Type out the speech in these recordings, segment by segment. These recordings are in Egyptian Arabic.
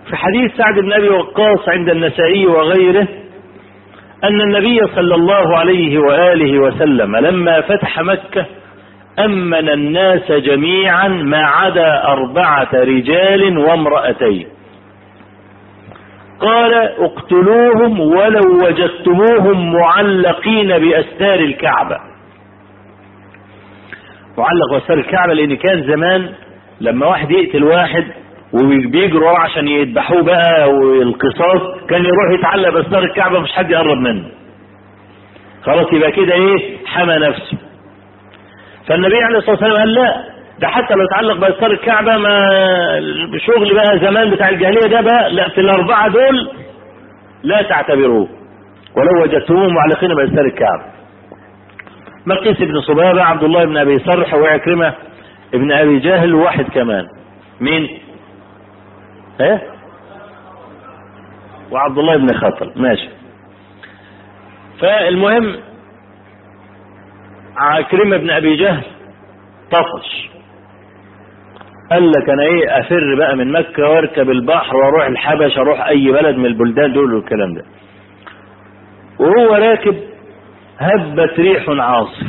في حديث سعد بن ابي وقاص عند النسائي وغيره ان النبي صلى الله عليه واله وسلم لما فتح مكه امن الناس جميعا ما عدا اربعه رجال وامراتين قال اقتلوهم ولو وجدتموهم معلقين باستار الكعبه معلق باستار الكعبه لان كان زمان لما واحد يقتل واحد وبيجروا وراه عشان يذبحوه بقى والقصاص كان يروح يتعلق باستار الكعبه مش حد يقرب منه خلاص يبقى كده ايه حمى نفسه فالنبي عليه الصلاه والسلام قال لا ده حتى لو اتعلق باستار الكعبه ما شغل بقى زمان بتاع الجاهليه ده بقى لا في الاربعه دول لا تعتبروه ولو وجدتموهم معلقين باستار الكعبه مقيس بن صبابه عبد الله بن ابي صرح وعكرمه ابن ابي جهل وواحد كمان مين ايه وعبد الله بن خطل ماشي فالمهم عكرمة بن ابي جهل طفش قال لك انا ايه افر بقى من مكة واركب البحر واروح الحبش اروح اي بلد من البلدان دول والكلام ده وهو راكب هبت ريح عاصف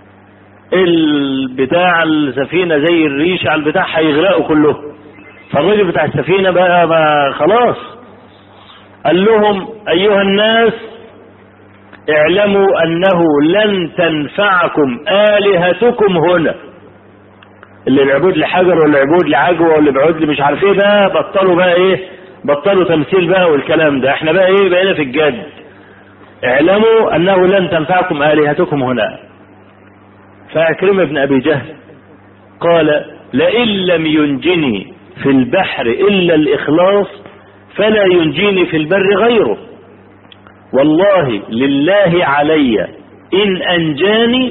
البتاع السفينة زي الريش على البتاع هيغرقوا كلهم فالراجل بتاع السفينة بقى ما خلاص قال لهم أيها الناس اعلموا أنه لن تنفعكم آلهتكم هنا اللي بيعبد لحجر واللي بيعبد لعجوة واللي بيعبد لي مش عارف ايه بقى بطلوا بقى ايه بطلوا تمثيل بقى والكلام ده احنا بقى ايه بقينا في الجد اعلموا انه لن تنفعكم آلهتكم هنا فأكرم ابن أبي جهل قال لئن لم ينجني في البحر إلا الإخلاص فلا ينجيني في البر غيره والله لله علي إن أنجاني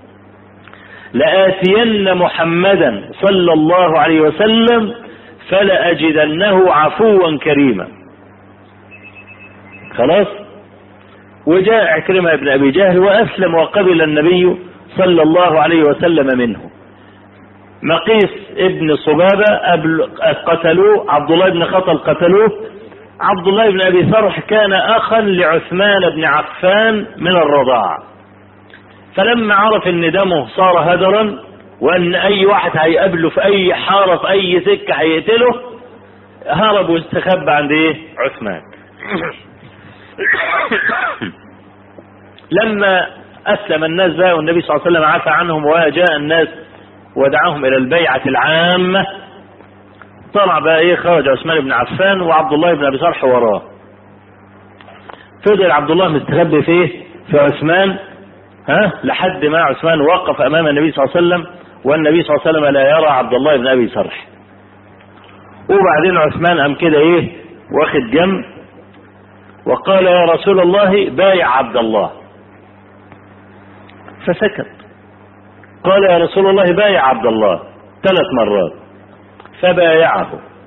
لآتين محمدا صلى الله عليه وسلم فلأجدنه عفوا كريما خلاص وجاء عكرمة بن أبي جهل وأسلم وقبل النبي صلى الله عليه وسلم منه مقيس ابن صبابة قتلوه عبد الله بن خطل قتلوه عبد الله بن أبي صرح كان أخا لعثمان بن عفان من الرضاعة فلما عرف ان دمه صار هدرا وان اي واحد هيقابله في اي حارة في اي سكة هيقتله هرب واستخبى عند ايه عثمان لما اسلم الناس بقى والنبي صلى الله عليه وسلم عفى عنهم وجاء الناس ودعاهم الى البيعة العامة طلع بقى ايه خرج عثمان بن عفان وعبد الله بن ابي صالح وراه فضل عبد الله مستخبي في ايه في عثمان ها لحد ما عثمان وقف امام النبي صلى الله عليه وسلم والنبي صلى الله عليه وسلم لا يرى عبد الله بن ابي صرح وبعدين عثمان قام كده ايه واخد جنب وقال يا رسول الله بايع عبد الله فسكت قال يا رسول الله بايع عبد الله ثلاث مرات فبايعه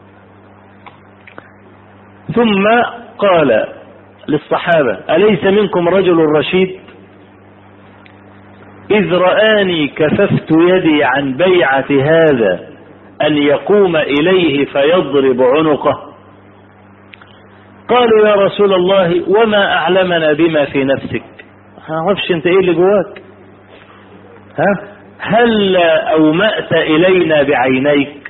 ثم قال للصحابة أليس منكم رجل رشيد إذ رآني كففت يدي عن بيعة هذا أن يقوم إليه فيضرب عنقه قالوا يا رسول الله وما أعلمنا بما في نفسك عرفش انت ايه اللي جواك ها هل أومأت إلينا بعينيك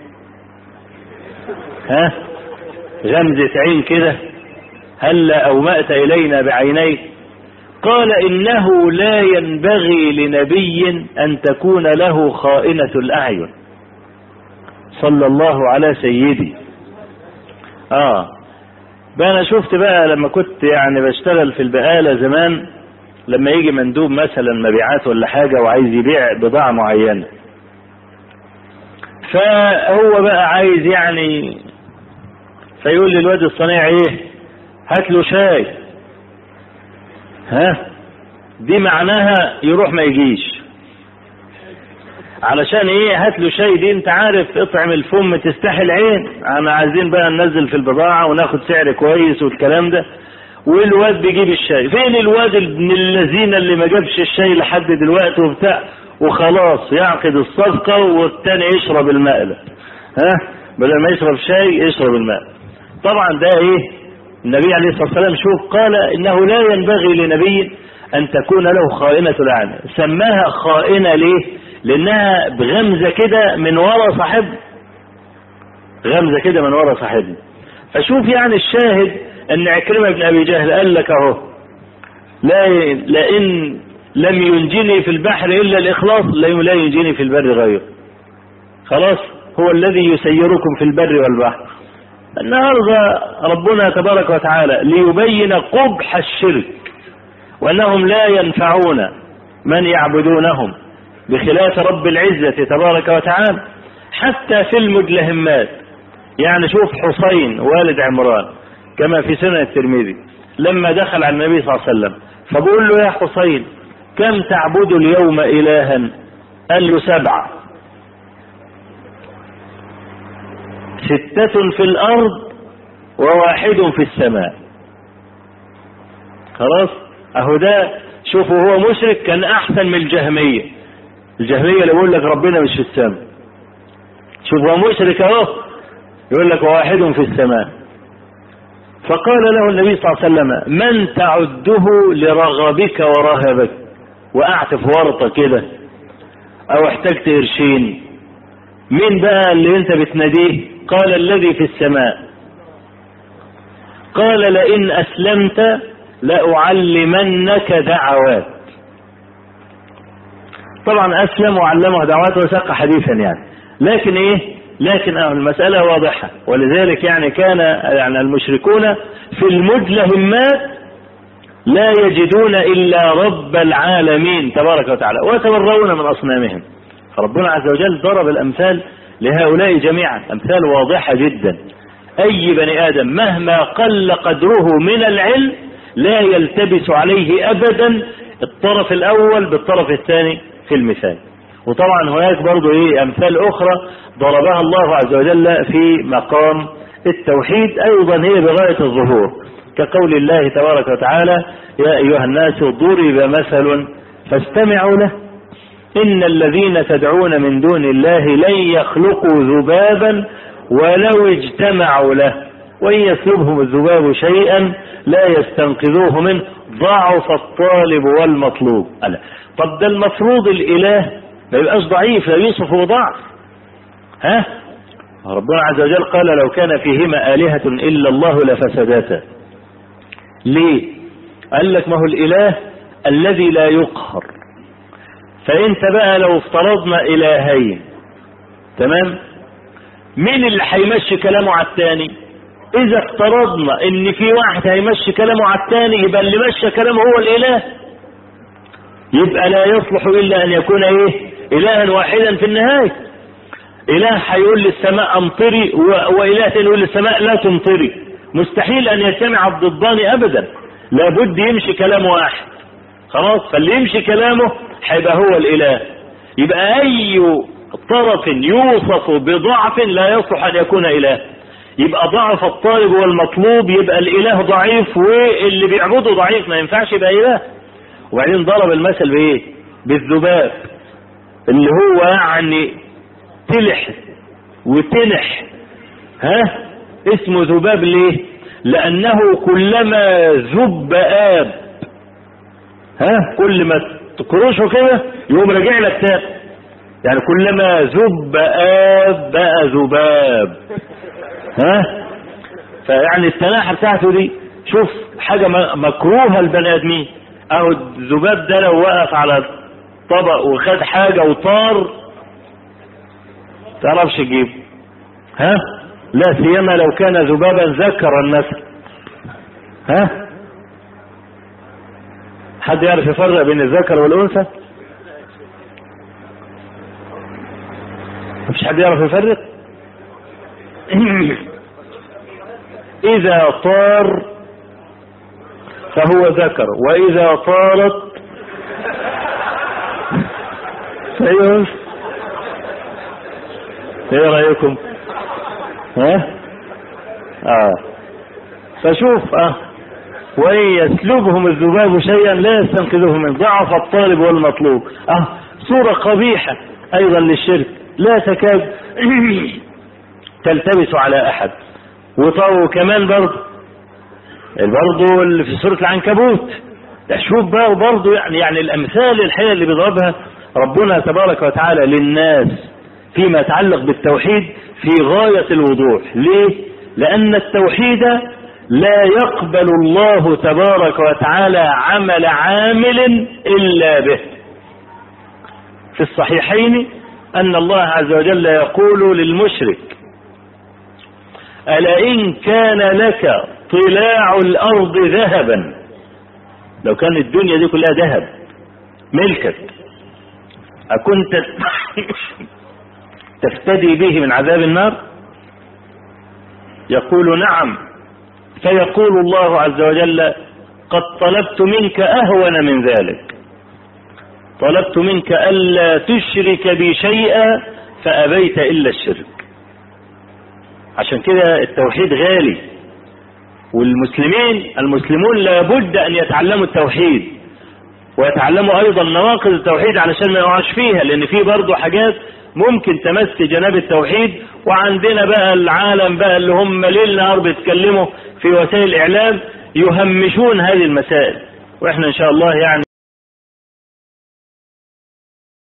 ها غمزة عين كده هل أومأت إلينا بعينيك قال إنه لا ينبغي لنبي أن تكون له خائنة الأعين صلى الله على سيدي آه بقى أنا شفت بقى لما كنت يعني بشتغل في البقالة زمان لما يجي مندوب مثلا مبيعات ولا حاجة وعايز يبيع بضاعة معينة فهو بقى عايز يعني فيقول لي الواد الصنيع ايه هات له شاي ها دي معناها يروح ما يجيش علشان ايه هات له شاي دي انت عارف اطعم الفم تستحي العين انا عايزين بقى ننزل في البضاعة وناخد سعر كويس والكلام ده والواد بيجيب الشاي فين الواد ابن الذين اللي ما جابش الشاي لحد دلوقتي وبتاع وخلاص يعقد الصفقة والتاني يشرب المقلب ها بدل ما يشرب شاي يشرب الماء طبعا ده ايه النبي عليه الصلاة والسلام شوف قال انه لا ينبغي لنبي ان تكون له خائنة العين سماها خائنة ليه لانها بغمزة كده من ورا صاحب غمزة كده من ورا صاحبنا فشوف يعني الشاهد ان عكرمة بن ابي جهل قال لك اهو لا لئن لم ينجني في البحر الا الاخلاص لا ينجني في البر غيره خلاص هو الذي يسيركم في البر والبحر النهارده ربنا تبارك وتعالى ليبين قبح الشرك وانهم لا ينفعون من يعبدونهم بخلاف رب العزة تبارك وتعالى حتى في المدلهمات يعني شوف حسين والد عمران كما في سنة الترمذي لما دخل على النبي صلى الله عليه وسلم فبقول له يا حسين كم تعبد اليوم إلها قال له سبعة ستة في الأرض وواحد في السماء خلاص أهو ده شوفوا هو مشرك كان أحسن من الجهمية الجهمية اللي بيقول لك ربنا مش في السماء شوف هو مشرك أهو يقول لك واحد في السماء فقال له النبي صلى الله عليه وسلم من تعده لرغبك ورهبك وقعت في ورطة كده او احتجت قرشين مين بقى اللي انت بتناديه قال الذي في السماء قال لئن اسلمت لأعلمنك دعوات طبعا اسلم وعلمه دعوات وساق حديثا يعني لكن ايه لكن المسألة واضحة ولذلك يعني كان يعني المشركون في المدلهمات لا يجدون إلا رب العالمين تبارك وتعالى ويتبرؤون من أصنامهم فربنا عز وجل ضرب الأمثال لهؤلاء جميعا أمثال واضحة جدا أي بني آدم مهما قل قدره من العلم لا يلتبس عليه أبدا الطرف الأول بالطرف الثاني في المثال وطبعا هناك برضو ايه امثال اخرى ضربها الله عز وجل في مقام التوحيد ايضا هي بغاية الظهور كقول الله تبارك وتعالى يا ايها الناس ضرب مثل فاستمعوا له ان الذين تدعون من دون الله لن يخلقوا ذبابا ولو اجتمعوا له وان يسلبهم الذباب شيئا لا يستنقذوه منه ضعف الطالب والمطلوب ألا. طب ده المفروض الاله ما يبقاش ضعيف لا يوصف بضعف ها ربنا عز وجل قال لو كان فيهما آلهة إلا الله لفسداتا ليه قال لك ما هو الإله الذي لا يقهر فانت بقى لو افترضنا إلهين تمام مين اللي هيمشي كلامه على الثاني اذا افترضنا ان في واحد هيمشي كلامه على الثاني يبقى اللي مشى كلامه هو الاله يبقى لا يصلح الا ان يكون ايه الها واحدا في النهاية اله هيقول للسماء امطري واله تاني يقول للسماء لا تمطري مستحيل ان يجتمع الضدان ابدا لابد يمشي كلام واحد خلاص فاللي يمشي كلامه هيبقى هو الاله يبقى اي طرف يوصف بضعف لا يصلح ان يكون اله يبقى ضعف الطالب والمطلوب يبقى الاله ضعيف واللي بيعبده ضعيف ما ينفعش يبقى اله وبعدين ضرب المثل بايه بالذباب اللي هو يعني تلح وتنح ها اسمه ذباب ليه لانه كلما ذب اب ها كل ما تكرشه كده يقوم راجع لك تاني يعني كلما ذب اب بقى ذباب ها فيعني التناحة بتاعته دي شوف حاجة مكروهة البني ادمين اهو الذباب ده لو وقف على طبق وخد حاجة وطار تعرفش تجيب ها لا سيما لو كان ذبابا ذكر النسل ها حد يعرف يفرق بين الذكر والانثى مفيش حد يعرف يفرق اذا طار فهو ذكر واذا طارت فهي ايه رايكم ها اه فشوف اه وان يسلبهم الذباب شيئا لا يستنقذه من ضعف الطالب والمطلوب اه صورة قبيحة ايضا للشرك لا تكاد تلتبس على احد وكمان برضه برضه اللي في سورة العنكبوت ده شوف بقى برضه يعني يعني الأمثال الحقيقة اللي بيضربها ربنا تبارك وتعالى للناس فيما يتعلق بالتوحيد في غاية الوضوح ليه؟ لأن التوحيد لا يقبل الله تبارك وتعالى عمل عامل إلا به في الصحيحين أن الله عز وجل يقول للمشرك ألا إن كان لك طلاع الأرض ذهبا لو كان الدنيا دي كلها ذهب ملكك أكنت تفتدي به من عذاب النار يقول نعم فيقول الله عز وجل قد طلبت منك أهون من ذلك طلبت منك ألا تشرك بي شيئا فأبيت إلا الشرك عشان كده التوحيد غالي والمسلمين المسلمون لابد أن يتعلموا التوحيد ويتعلموا أيضا نواقض التوحيد علشان ما يقعش فيها لأن في برضه حاجات ممكن تمس جناب التوحيد وعندنا بقى العالم بقى اللي هم ليل نهار بيتكلموا في وسائل الإعلام يهمشون هذه المسائل واحنا ان شاء الله يعني